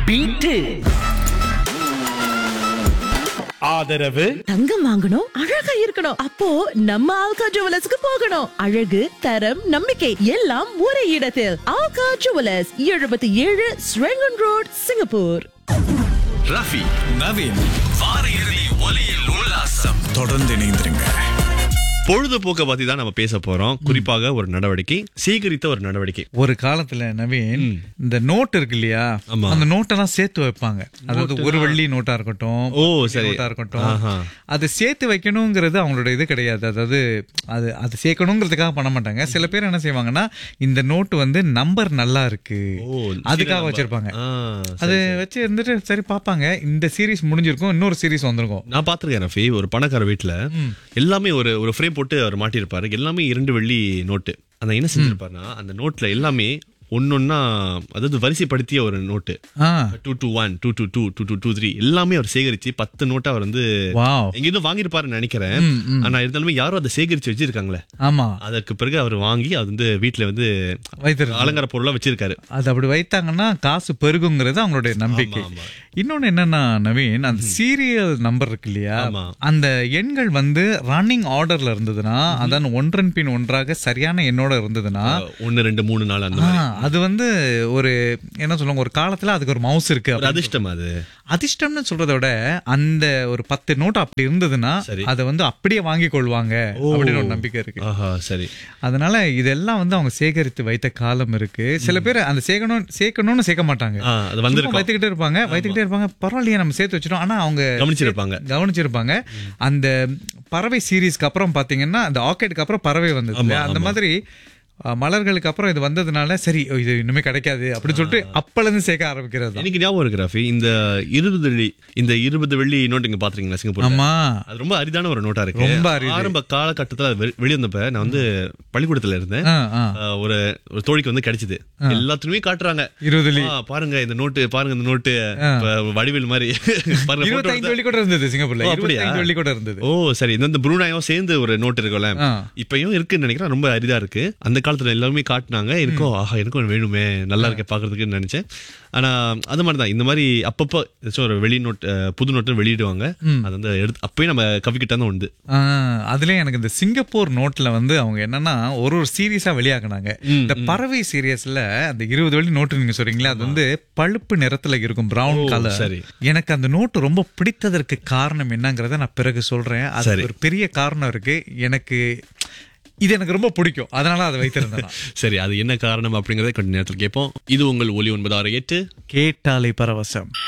Beat ஆதரவு தங்கம் வாங்கணும் அழகா இருக்கணும் அப்போ நம்ம ஆல்கா ஜுவலர்ஸ்க்கு போகணும் அழகு தரம் நம்பிக்கை எல்லாம் ஒரே இடத்தில் ஆல்கா ஜுவலர்ஸ் எழுபத்தி ஏழு Serangoon road Singapore Rafi Naveen வார இறுதி ஒலியில் உல்லாசம் தொடர்ந்து இணைந்திருங்க பொழுதுபோக்க பத்தி தான் நம்ம பேச போறோம் குறிப்பாக ஒரு நடவடிக்கை சேகரித்த ஒரு நடவடிக்கை ஒரு காலத்துல நவீன் இந்த நோட் இருக்கு இல்லையா ஆமா. அந்த நோட்டெல்லாம் சேர்த்து வைப்பாங்க அதாவது ஒரு வெள்ளி நோட்டா இருக்கட்டும் ஓ, ஒரு சரி. நோட்டா இருக்கட்டும் ஆஹா. அது சேர்த்து வைக்கணுங்கிறது அவங்களோட இது கிடையாது அதாவது அது அது சேர்க்கணுங்கிறதுக்காக பண்ண மாட்டாங்க சில பேர் என்ன செய்வாங்கன்னா இந்த நோட்டு வந்து நம்பர் நல்லா இருக்கு ஓ, அதுக்காக சரி, வச்சிருப்பாங்க ஆ, அது வச்சு இருந்துட்டு சரி பார்ப்பாங்க இந்த சீரிஸ் முடிஞ்சிருக்கும் இன்னொரு சீரிஸ் வந்திருக்கும் நான் பாத்திருக்கேன் ரஃபி ஒரு பணக்கார வீட்டுல எல்லாமே ஒரு ஒரு ஃப்ரேம் போட்டு அவர் மாட்டியிருப்பாரு எல்லாமே இரண்டு வெள்ளி நோட்டு அந்த என்ன செஞ்சிருப்பாருன்னா அந்த நோட்ல எல்லாமே ஒன்னொன்னா அதாவது வரிசைப்படுத்திய ஒரு நோட்டு ஆ two two one two two two two two two three எல்லாமே அவர் சேகரிச்சு பத்து நோட்டை அவர் வந்து வாவ் எங்கேயும் வாங்கியிருப்பாருன்னு நினைக்கிறேன் ஆனா இருந்தாலுமே யாரும் அதை சேகரிச்சு வச்சிருக்காங்களே ஆமா அதற்கு பிறகு அவர் வாங்கி அது வந்து வீட்டுல வந்து வைத்திருக்காங்க. அலங்கார பொருளா வச்சிருக்காரு அது அப்படி வைத்தாங்கன்னா காசு பெருகுங்கிறது அவங்களுடைய நம்பிக்கை ஆமா. இன்னொன்னு என்னன்னா நவீன் அந்த சீரியல் நம்பர் இருக்கு இல்லையா ஆமா. அந்த எண்கள் வந்து ரன்னிங் ஆர்டர்ல இருந்ததுன்னா அதான் ஒன்றன் பின் ஒன்றாக சரியான எண்ணோட இருந்ததுன்னா ஒன்னு ரெண்டு மூணு நாலு அந்த ஆ, மாதிரி அது வந்து ஒரு என்ன சொல்லுவாங்க ஒரு காலத்துல அதுக்கு ஒரு மவுஸ் இருக்கு ஒரு அதிர்ஷ்டம் அது அதிர்ஷ்டம்னு சொல்றதை விட அந்த ஒரு பத்து நோட்டு அப்படி இருந்ததுன்னா சரி. அதை வந்து அப்படியே வாங்கி கொள்வாங்க அப்படின்னு ஒரு நம்பிக்கை இருக்கு ஆஹா சரி அதனால இதெல்லாம் வந்து அவங்க சேகரித்து வைத்த காலம் இருக்கு சில பேர் அந்த சேர்க்கணும் சேர்க்கணும்னு சேர்க்க மாட்டாங்க ஆ, அது சும்மா வந்திருக்கும் வைத்துக்கிட்டே இருப்பாங்க வைத்துக்கிட்டே இருப்பாங்க பரவாயில்லையே நம்ம சேர்த்து வச்சிட்டோம் ஆனா அவங்க கவனிச்சிருப்பாங்க கவனிச்சிருப்பாங்க அந்த பறவை சீரீஸ்க்கு அப்புறம் பாத்தீங்கன்னா அந்த ஆர்கிடுக்கு அப்புறம் பறவை வந்தது இல்லையா? அந்த மாதிரி அஹ், மலர்களுக்கு அப்புறம் இது வந்ததுனால சரி இது இன்னுமே கிடைக்காது அப்படின்னு சொல்லிட்டு அப்பல இருந்து சேர்க்க ஆரம்பிக்கிறது தான். எனக்கு ஞாபகம் இருக்கு ராஃபி இந்த இருபது வெள்ளி இந்த இருபது வெள்ளி நோட்டு இங்க பாத்துறீங்களா சிங்கப்பூர் ஆமா அது ரொம்ப அரிதான ஒரு நோட்டா இருக்கு ரொம்ப அரிது. ஆரம்ப காலகட்டத்துல அது வெ- வெளிவந்தப்ப நான் வந்து பள்ளிக்கூடத்துல இருந்தேன் ஆ, ஆ. ஆ, ஒரு ஒரு தோழிக்கு வந்து கிடைச்சது எல்லாத்துலயுமே காட்டுறாங்க இருபது வெள்ளி. ஆ, பாருங்க இந்த நோட்டு பாருங்க இந்த நோட்டு இப்ப வடிவேல் மாதிரி பாருங்க photo இருபத்தைந்து எடுத்தா- வெள்ளி கூட இருந்தது சிங்கப்பூர்ல ஓ, அப்படியா? இருபத்தைந்து வெள்ளி கூட இருந்தது ஓ சரி இந்த இந்த ப்ரூனாயும் சேர்ந்து ஒரு நோட் இருக்கும்ல ஆ. இப்பயும் இருக்குன்னு நினைக்கிறேன் ரொம்ப அரிதா இருக்கு அந்த காலத்துல எல்லாருமே காட்டினாங்க இருக்கோ ஆஹா எனக்கும் ஒண்ணு வேணுமே நல்லா இருக்கே பாக்குறதுக்குன்னு நினைச்சேன் ஆனா அது மாதிரி தான் இந்த மாதிரி அப்பப்போ ஏதாச்சும் ஒரு வெளி நோட் அஹ், புது நோட்டு வெளியிடுவாங்க அது வந்து எடுத்து அப்பயும் நம்ம கவிக்கிட்ட தான் உண்டு ஆ, அதுலயே எனக்கு இந்த சிங்கப்பூர் நோட்ல வந்து அவங்க என்னன்னா ஒரு ஒரு சீரியஸா வெளியாக்குனாங்க இந்த பறவை சீரியஸ்ல அந்த இருபது வெள்ளி நோட்டு நீங்க சொல்றீங்களா அது வந்து பழுப்பு நிறத்துல இருக்கும் பிரவுன் கலர் சரி. எனக்கு அந்த நோட்டு ரொம்ப பிடித்ததற்கு காரணம் என்னங்கறத நான் பிறகு சொல்றேன் அது சரி. ஒரு பெரிய காரணம் இருக்கு எனக்கு இது எனக்கு ரொம்ப பிடிக்கும் அதனால அதை வைத்திருந்தேன் நான். சரி அது என்ன காரணம் அப்படிங்கறத கொஞ்ச நேரத்தில் கேட்போம் இது உங்கள் ஒலி ஒன்பது ஆறு எட்டு கேட்டாலே பரவசம்